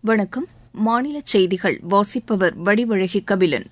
வணக்கம் மாநில செய்திகள் வாசிப்பவர் வடிவழகி கபிலன்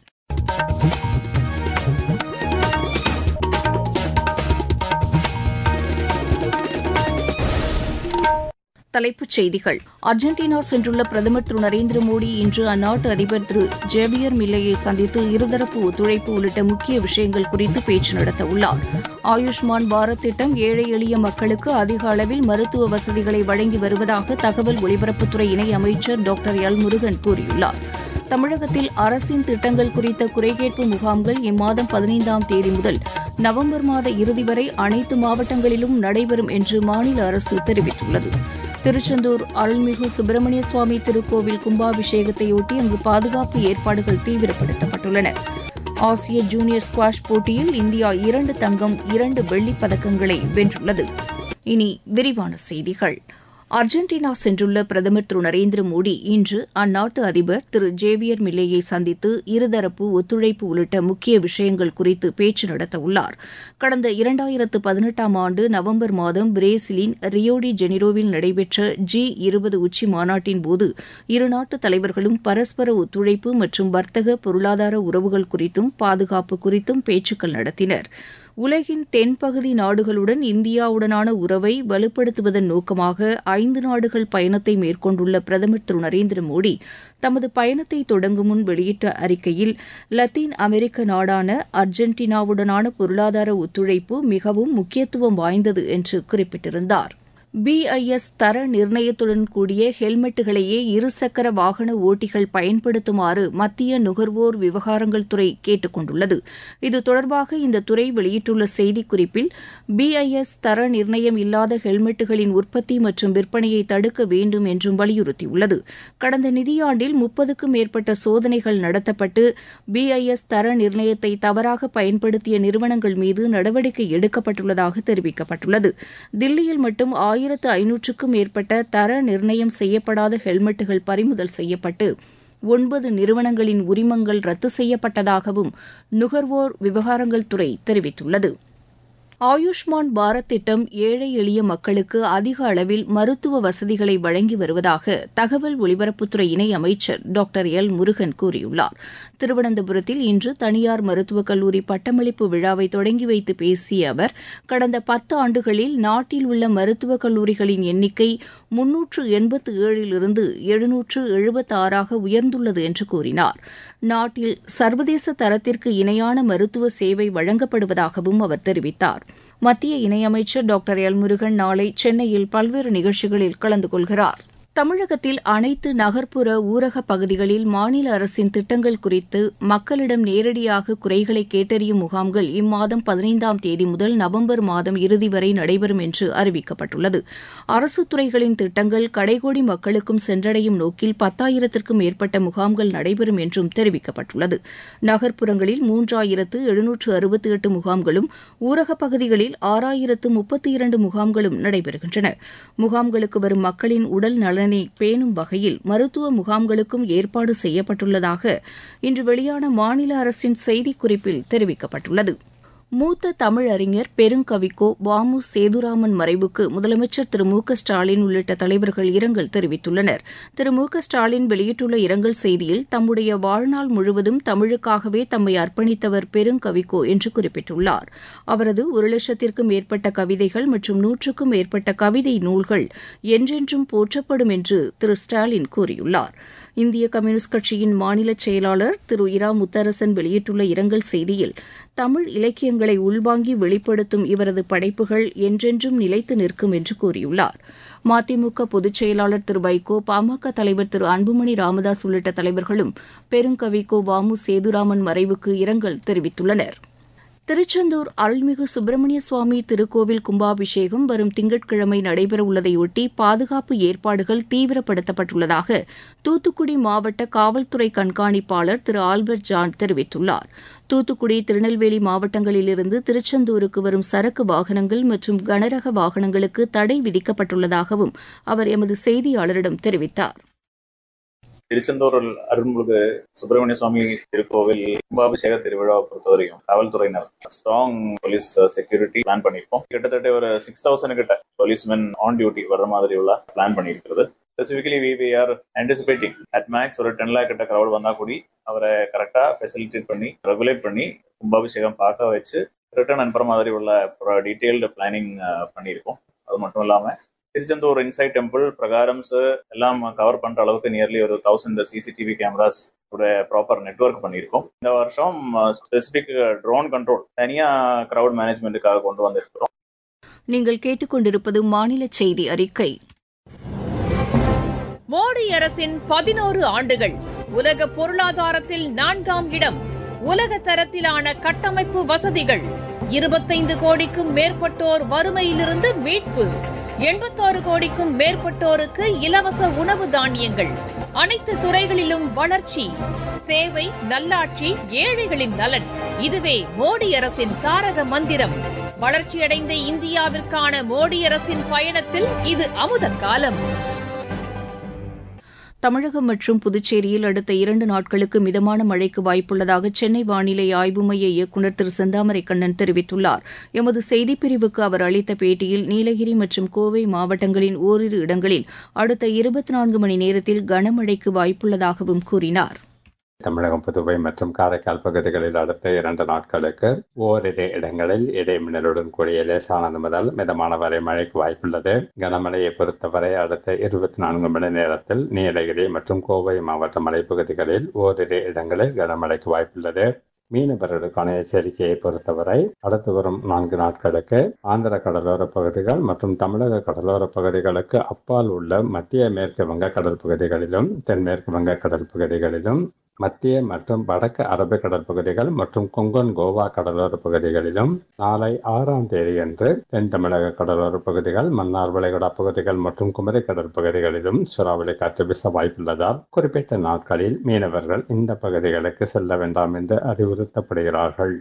தலைப்புச் செய்திகள் அர்ஜென்டினா சென்றுள்ள பிரதமர் திரு நரேந்திர மோடி இன்று அந்நாட்டு அதிபர் திரு ஜேபியர் மில்லையை சந்தித்து இருதரப்பு ஒத்துழைப்பு உள்ளிட்ட முக்கிய விஷயங்கள் குறித்து பேச்சு நடத்த உள்ளார் ஆயுஷ்மான் பாரத் திட்டம் ஏழை எளிய மக்களுக்கு அதிக அளவில் மருத்துவ வசதிகளை வழங்கி வருவதாக தகவல் ஒலிபரப்புத்துறை இணை அமைச்சர் டாக்டர் எல் முருகன் கூறியுள்ளார் தமிழகத்தில் அரசின் திட்டங்கள் குறித்த குறைகேட்பு முகாம்கள் இம்மாதம் பதினைந்தாம் தேதி முதல் நவம்பர் மாத இறுதி வரை அனைத்து மாவட்டங்களிலும் நடைபெறும் என்று மாநில அரசு தெரிவித்துள்ளது திருச்செந்தூர் அருள்மிகு சுப்பிரமணிய சுவாமி திருக்கோவில் கும்பாபிஷேகத்தையொட்டி அங்கு பாதுகாப்பு ஏற்பாடுகள் தீவிரப்படுத்தப்பட்டுள்ளன ஆசிய ஜூனியர் ஸ்குவாஷ் போட்டியில் இந்தியா இரண்டு தங்கம் இரண்டு வெள்ளிப் பதக்கங்களை வென்றுள்ளது இனி விரிவான செய்திகள் அர்ஜென்டினா சென்றுள்ள பிரதமர் திரு நரேந்திர மோடி இன்று அந்நாட்டு அதிபர் திரு ஜேவியர் மில்லேயை சந்தித்து இருதரப்பு ஒத்துழைப்பு உள்ளிட்ட முக்கிய விஷயங்கள் குறித்து பேச்சு நடத்த உள்ளார் கடந்த இரண்டாயிரத்து பதினெட்டாம் ஆண்டு நவம்பர் மாதம் பிரேசிலின் ரியோடி ஜெனிரோவில் நடைபெற்ற ஜி இருபது உச்சி மாநாட்டின் போது இருநாட்டு தலைவர்களும் பரஸ்பர ஒத்துழைப்பு மற்றும் வர்த்தக பொருளாதார உறவுகள் குறித்தும் பாதுகாப்பு குறித்தும் பேச்சுக்கள் நடத்தினர் உலகின் தென்பகுதி நாடுகளுடன் இந்தியாவுடனான உறவை வலுப்படுத்துவதன் நோக்கமாக ஐந்து நாடுகள் பயணத்தை மேற்கொண்டுள்ள பிரதமர் திரு நரேந்திர மோடி தமது பயணத்தை தொடங்கும் முன் வெளியிட்ட அறிக்கையில் லத்தீன் அமெரிக்க நாடான அர்ஜென்டினாவுடனான பொருளாதார ஒத்துழைப்பு மிகவும் முக்கியத்துவம் வாய்ந்தது என்று குறிப்பிட்டிருந்தார் பிஐஎஸ் தர நிர்ணயத்துடன் கூடிய ஹெல்மெட்டுகளையே இருசக்கர வாகன ஓட்டிகள் பயன்படுத்துமாறு மத்திய நுகர்வோர் விவகாரங்கள் துறை கேட்டுக் கொண்டுள்ளது இது தொடர்பாக இந்த துறை வெளியிட்டுள்ள செய்திக்குறிப்பில் பிஐஎஸ் தர நிர்ணயம் இல்லாத ஹெல்மெட்டுகளின் உற்பத்தி மற்றும் விற்பனையை தடுக்க வேண்டும் என்றும் வலியுறுத்தியுள்ளது கடந்த நிதியாண்டில் முப்பதுக்கும் மேற்பட்ட சோதனைகள் நடத்தப்பட்டு பிஐஎஸ் தர நிர்ணயத்தை தவறாக பயன்படுத்திய நிறுவனங்கள் மீது நடவடிக்கை எடுக்கப்பட்டுள்ளதாக தெரிவிக்கப்பட்டுள்ளது தில்லியில் மட்டும் ஆயிரத்து ஐநூற்றுக்கும் மேற்பட்ட தர நிர்ணயம் செய்யப்படாத ஹெல்மெட்டுகள் பறிமுதல் செய்யப்பட்டு ஒன்பது நிறுவனங்களின் உரிமங்கள் ரத்து செய்யப்பட்டதாகவும் நுகர்வோர் விவகாரங்கள் துறை தெரிவித்துள்ளது ஆயுஷ்மான் பாரத் திட்டம் ஏழை எளிய மக்களுக்கு அதிக அளவில் மருத்துவ வசதிகளை வழங்கி வருவதாக தகவல் ஒலிபரப்புத்துறை இணை அமைச்சர் டாக்டர் எல் முருகன் கூறியுள்ளார் திருவனந்தபுரத்தில் இன்று தனியார் மருத்துவக் கல்லூரி பட்டமளிப்பு விழாவை தொடங்கி வைத்து பேசிய அவர் கடந்த பத்து ஆண்டுகளில் நாட்டில் உள்ள மருத்துவக் கல்லூரிகளின் எண்ணிக்கை முன்னூற்று எண்பத்து ஏழிலிருந்து எழுநூற்று எழுபத்து ஆறாக உயர்ந்துள்ளது என்று கூறினார் நாட்டில் சர்வதேச தரத்திற்கு இணையான மருத்துவ சேவை வழங்கப்படுவதாகவும் அவர் தெரிவித்தார் மத்திய இணையமைச்சர் டாக்டர் எல் முருகன் நாளை சென்னையில் பல்வேறு நிகழ்ச்சிகளில் கலந்து கொள்கிறார் தமிழகத்தில் அனைத்து நகர்ப்புற ஊரக பகுதிகளில் மாநில அரசின் திட்டங்கள் குறித்து மக்களிடம் நேரடியாக குறைகளை கேட்டறியும் முகாம்கள் இம்மாதம் பதினைந்தாம் தேதி முதல் நவம்பர் மாதம் இறுதி வரை நடைபெறும் என்று அறிவிக்கப்பட்டுள்ளது அரசு துறைகளின் திட்டங்கள் கடைகோடி மக்களுக்கும் சென்றடையும் நோக்கில் பத்தாயிரத்திற்கும் மேற்பட்ட முகாம்கள் நடைபெறும் என்றும் தெரிவிக்கப்பட்டுள்ளது நகர்ப்புறங்களில் மூன்றாயிரத்து எழுநூற்று அறுபத்தி எட்டு முகாம்களும் ஊரகப் பகுதிகளில் ஆறாயிரத்து முப்பத்தி இரண்டு முகாம்களும் நடைபெறுகின்றன முகாம்களுக்கு வரும் மக்களின் உடல் நலன் நலனை பேணும் வகையில் மருத்துவ முகாம்களுக்கும் ஏற்பாடு செய்யப்பட்டுள்ளதாக இன்று வெளியான மாநில அரசின் செய்திக்குறிப்பில் தெரிவிக்கப்பட்டுள்ளது மூத்த தமிழறிஞர் பெருங்கவிக்கோ வாமு சேதுராமன் மறைவுக்கு முதலமைச்சர் திரு மு க ஸ்டாலின் உள்ளிட்ட தலைவர்கள் இரங்கல் தெரிவித்துள்ளனர் திரு மு க ஸ்டாலின் வெளியிட்டுள்ள இரங்கல் செய்தியில் தம்முடைய வாழ்நாள் முழுவதும் தமிழுக்காகவே தம்மை அர்ப்பணித்தவர் பெருங்கவிக்கோ என்று குறிப்பிட்டுள்ளார் அவரது ஒரு லட்சத்திற்கும் மேற்பட்ட கவிதைகள் மற்றும் நூற்றுக்கும் மேற்பட்ட கவிதை நூல்கள் என்றென்றும் போற்றப்படும் என்று திரு ஸ்டாலின் கூறியுள்ளார் இந்திய கம்யூனிஸ்ட் கட்சியின் மாநில செயலாளர் திரு இரா முத்தரசன் வெளியிட்டுள்ள இரங்கல் செய்தியில் தமிழ் இலக்கியங்களை உள்வாங்கி வெளிப்படுத்தும் இவரது படைப்புகள் என்றென்றும் நிலைத்து நிற்கும் என்று கூறியுள்ளார் மதிமுக பொதுச் செயலாளர் திரு வைகோ பாமக தலைவர் திரு அன்புமணி ராமதாஸ் உள்ளிட்ட தலைவர்களும் பெருங்கவிக்கோ வாமு சேதுராமன் மறைவுக்கு இரங்கல் தெரிவித்துள்ளனா் திருச்செந்தூர் அருள்மிகு சுப்பிரமணிய சுவாமி திருக்கோவில் கும்பாபிஷேகம் வரும் திங்கட்கிழமை நடைபெறவுள்ளதையொட்டி பாதுகாப்பு ஏற்பாடுகள் தீவிரப்படுத்தப்பட்டுள்ளதாக தூத்துக்குடி மாவட்ட காவல்துறை கண்காணிப்பாளர் திரு ஆல்பர்ட் ஜான் தெரிவித்துள்ளார் தூத்துக்குடி திருநெல்வேலி மாவட்டங்களிலிருந்து திருச்செந்தூருக்கு வரும் சரக்கு வாகனங்கள் மற்றும் கனரக வாகனங்களுக்கு தடை விதிக்கப்பட்டுள்ளதாகவும் அவர் எமது செய்தியாளரிடம் தெரிவித்தார் திருச்செந்தூர் அருள்மிகு சுப்பிரமணிய சுவாமி திருக்கோவில் கும்பாபிஷேக திருவிழாவை பொறுத்தவரையும் காவல்துறையினர் ஸ்ட்ராங் போலீஸ் செக்யூரிட்டி பிளான் பண்ணியிருக்கோம் கிட்டத்தட்ட ஒரு சிக்ஸ் தௌசண்ட் கிட்ட போலீஸ்மென் ஆன் டியூட்டி வர்ற மாதிரி உள்ள பிளான் பண்ணியிருக்கிறது specifically we we are anticipating at max ஒரு டென் லேக் கிட்ட கிரௌட் வந்தா கூடி அவரை கரெக்டா ஃபெசிலிட்டேட் பண்ணி ரெகுலேட் பண்ணி கும்பாபிஷேகம் பார்க்க வச்சு ரிட்டர்ன் அனுப்புற மாதிரி உள்ள டீட்டெயில்டு பிளானிங் பண்ணியிருக்கோம் அது மட்டும் இல்லாம திருச்செந்தூர் இன்சைட் டெம்பிள் பிரகாரம்ஸ் எல்லாம் கவர் பண்ற அளவுக்கு நியர்லி ஒரு thousand CCTV cameras proper network பண்ணியிருக்கோம் இந்த வருஷம் ஸ்பெசிபிக் ட்ரோன் கண்ட்ரோல் தனியா கிரவுட் மேனேஜ்மெண்ட்டுக்காக கொண்டு வந்திருக்கிறோம் நீங்கள் கேட்டுக்கொண்டிருப்பது மாநில செய்தி அறிக்கை மோடி அரசின் பதினோரு ஆண்டுகள் உலக பொருளாதாரத்தில் நான்காம் இடம் உலக தரத்திலான கட்டமைப்பு வசதிகள் இருபத்தைந்து கோடிக்கும் மேற்பட்டோர் வறுமையிலிருந்து மீட்பு எண்பத்தாறு கோடிக்கும் மேற்பட்டோருக்கு இலவச உணவு தானியங்கள் அனைத்து துறைகளிலும் வளர்ச்சி சேவை நல்லாட்சி ஏழைகளின் நலன் இதுவே மோடி அரசின் தாரக மந்திரம் வளர்ச்சியடைந்த இந்தியாவிற்கான மோடி அரசின் பயணத்தில் இது அமுத காலம் தமிழகம் மற்றும் புதுச்சேரியில் அடுத்த இரண்டு நாட்களுக்கு மிதமான மழைக்கு வாய்ப்புள்ளதாக சென்னை வானிலை ஆய்வு மைய இயக்குநர் திரு செந்தாமரை கண்ணன் தெரிவித்துள்ளார் எமது செய்திப்பிரிவுக்கு அவர் அளித்த பேட்டியில் நீலகிரி மற்றும் கோவை மாவட்டங்களின் ஓரிரு இடங்களில் அடுத்த இருபத்தி நான்கு மணி நேரத்தில் கனமழைக்கு வாய்ப்புள்ளதாகவும் கூறினார் தமிழகம் புதுவை மற்றும் காரைக்கால் பகுதிகளில் அடுத்த இரண்டு நாட்களுக்கு ஓரிரு இடங்களில் இடைமின்னலுடன் கூடிய லேசானது முதல் மிதமான வரை மழைக்கு வாய்ப்புள்ளது கனமழையை பொறுத்தவரை அடுத்த இருபத்தி நான்கு மணி நேரத்தில் நீலகிரி மற்றும் கோவை மாவட்ட மலைப்பகுதிகளில் ஓரிரு இடங்களில் கனமழைக்கு வாய்ப்புள்ளது மீனவர்களுக்கான எச்சரிக்கையை பொறுத்தவரை அடுத்து வரும் நான்கு நாட்களுக்கு ஆந்திர கடலோர பகுதிகள் மற்றும் தமிழக கடலோர பகுதிகளுக்கு அப்பால் உள்ள மத்திய மேற்கு வங்கக்கடல் பகுதிகளிலும் தென்மேற்கு வங்கக்கடல் பகுதிகளிலும் மத்திய மற்றும் வடக்கு அரபிக்கடல் பகுதிகள் மற்றும் கொங்கன் கோவா கடலோர பகுதிகளிலும் நாளை ஆறாம் தேதியன்று தென் தமிழக கடலோர பகுதிகள் மன்னார் வளைகுடா பகுதிகள் மற்றும் குமரி கடல் பகுதிகளிலும் சூறாவளி காற்று வீச வாய்ப்புள்ளதால் குறிப்பிட்ட நாட்களில் மீனவர்கள் இந்த பகுதிகளுக்கு செல்ல வேண்டாம் என்று அறிவுறுத்தப்படுகிறார்கள்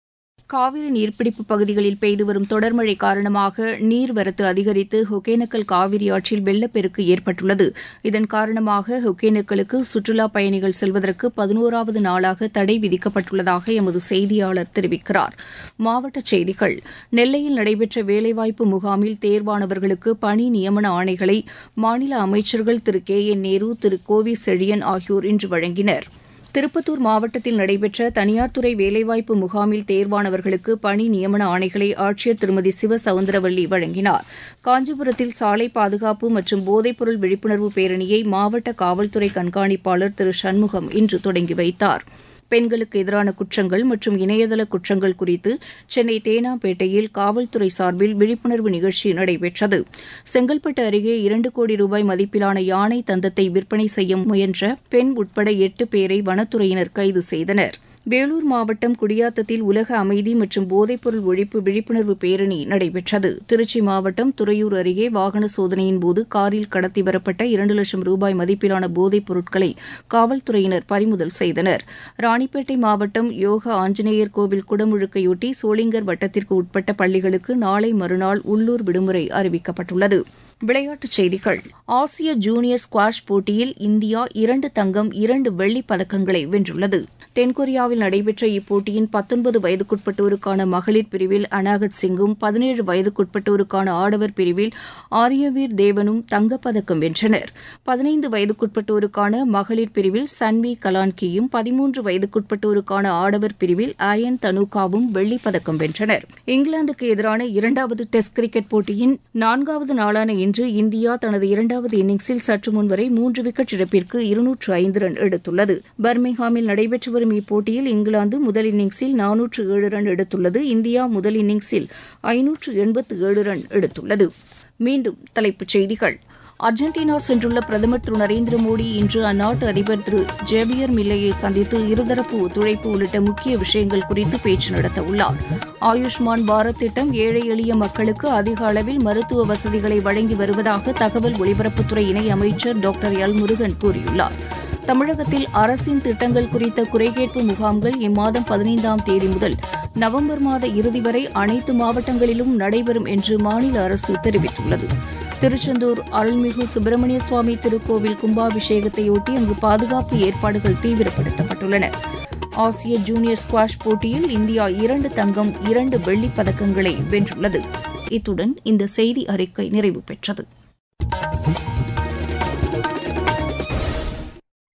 காவிரி நீர்பிடிப்பு பகுதிகளில் பெய்து வரும் தொடர் மழை காரணமாக நீர்வரத்து அதிகரித்து ஒகேனக்கல் காவிரி ஆற்றில் வெள்ளப்பெருக்கு ஏற்பட்டுள்ளது இதன் காரணமாக ஒகேனக்கலுக்கு சுற்றுலாப் பயணிகள் செல்வதற்கு பதினோராவது நாளாக தடை விதிக்கப்பட்டுள்ளதாக எமது செய்தியாளர் தெரிவிக்கிறார் மாவட்டச் செய்திகள் நெல்லையில் நடைபெற்ற வேலைவாய்ப்பு முகாமில் தேர்வானவர்களுக்கு பணி நியமன ஆணைகளை மாநில அமைச்சர்கள் திரு கே என் நேரு திரு கோவி செழியன் ஆகியோர் இன்று வழங்கினர் திருப்பத்தூர் மாவட்டத்தில் நடைபெற்ற தனியார் துறை வேலைவாய்ப்பு முகாமில் தேர்வானவர்களுக்கு பணி நியமன ஆணைகளை ஆட்சியர் திருமதி சிவ சவுந்தரவல்லி வழங்கினார் காஞ்சிபுரத்தில் சாலை பாதுகாப்பு மற்றும் போதைப்பொருள் விழிப்புணர்வு பேரணியை மாவட்ட காவல்துறை கண்காணிப்பாளர் திரு சண்முகம் இன்று தொடங்கி வைத்தார் பெண்களுக்கு எதிரான குற்றங்கள் மற்றும் இணையதள குற்றங்கள் குறித்து சென்னை தேனாம்பேட்டையில் காவல்துறை சார்பில் விழிப்புணர்வு நிகழ்ச்சி நடைபெற்றது செங்கல்பட்டு அருகே இரண்டு கோடி ரூபாய் மதிப்பிலான யானை தந்தத்தை விற்பனை செய்ய முயன்ற பெண் உட்பட எட்டு பேரை வனத்துறையினர் கைது செய்தனர் வேலூர் மாவட்டம் குடியாத்தத்தில் உலக அமைதி மற்றும் போதைப்பொருள் ஒழிப்பு விழிப்புணர்வு பேரணி நடைபெற்றது திருச்சி மாவட்டம் துறையூர் அருகே வாகன சோதனையின் போது காரில் கடத்தி வரப்பட்ட இரண்டு லட்சம் ரூபாய் மதிப்பிலான போதைப் பொருட்களை காவல்துறையினர் பறிமுதல் செய்தனர் ராணிப்பேட்டை மாவட்டம் யோகா ஆஞ்சநேயர் கோவில் குடமுழுக்கையொட்டி சோளிங்கர் வட்டத்திற்கு உட்பட்ட பள்ளிகளுக்கு நாளை மறுநாள் உள்ளூர் விடுமுறை அறிவிக்கப்பட்டுள்ளது விளையாட்டுச் செய்திகள் ஆசிய ஜூனியர் ஸ்குவாஷ் போட்டியில் இந்தியா இரண்டு தங்கம் இரண்டு வெள்ளிப் பதக்கங்களை வென்றுள்ளது தென்கொரியாவில் நடைபெற்ற இப்போட்டியின் பத்தொன்பது வயதுக்குட்பட்டோருக்கான மகளிர் பிரிவில் அனாகத் சிங்கும் பதினேழு வயதுக்குட்பட்டோருக்கான ஆடவர் பிரிவில் ஆரியவீர் தேவனும் தங்கப்பதக்கம் வென்றனர் பதினைந்து வயதுக்குட்பட்டோருக்கான மகளிர் பிரிவில் சன்வி கலான்கியும் பதிமூன்று வயதுக்குட்பட்டோருக்கான ஆடவர் பிரிவில் அயன் தனுகாவும் வெள்ளிப் பதக்கம் வென்றனர் இங்கிலாந்துக்கு எதிரான இரண்டாவது டெஸ்ட் கிரிக்கெட் போட்டியின் நான்காவது நாளான இன்று இந்தியா தனது இரண்டாவது இன்னிங்ஸில் சற்று முன்வரை மூன்று விக்கெட் இழப்பிற்கு இருநூற்று ஐந்து ரன் எடுத்துள்ளது பர்மிங்ஹாமில் நடைபெற்று வரும் இப்போட்டியில் இங்கிலாந்து முதல் இன்னிங்ஸில் நானூற்று ஏழு ரன் எடுத்துள்ளது இந்தியா முதல் இன்னிங்ஸில் ஐநூற்று எண்பத்து ஏழு ரன் எடுத்துள்ளது மீண்டும் தலைப்புச் செய்திகள் அர்ஜென்டினா சென்றுள்ள பிரதமர் திரு நரேந்திர மோடி இன்று அந்நாட்டு அதிபர் திரு ஜேபியர் மில்லையை சந்தித்து இருதரப்பு ஒத்துழைப்பு உள்ளிட்ட முக்கிய விஷயங்கள் குறித்து பேச்சு நடத்த உள்ளார் ஆயுஷ்மான் பாரத் திட்டம் ஏழை எளிய மக்களுக்கு அதிக அளவில் மருத்துவ வசதிகளை வழங்கி வருவதாக தகவல் ஒலிபரப்புத்துறை இணை அமைச்சர் டாக்டர் எல் முருகன் கூறியுள்ளார் தமிழகத்தில் அரசின் திட்டங்கள் குறித்த குறைகேட்பு முகாம்கள் இம்மாதம் பதினைந்தாம் தேதி முதல் நவம்பர் மாத இறுதி வரை அனைத்து மாவட்டங்களிலும் நடைபெறும் என்று மாநில அரசு தெரிவித்துள்ளது திருச்செந்தூர் அருள்மிகு சுப்பிரமணிய சுவாமி திருக்கோவில் கும்பாபிஷேகத்தையொட்டி அங்கு பாதுகாப்பு ஏற்பாடுகள் தீவிரப்படுத்தப்பட்டுள்ளன ஆசிய ஜூனியர் ஸ்குவாஷ் போட்டியில் இந்தியா இரண்டு தங்கம் இரண்டு வெள்ளிப் பதக்கங்களை வென்றுள்ளது இத்துடன் இந்த செய்தி அறிக்கை நிறைவு பெற்றது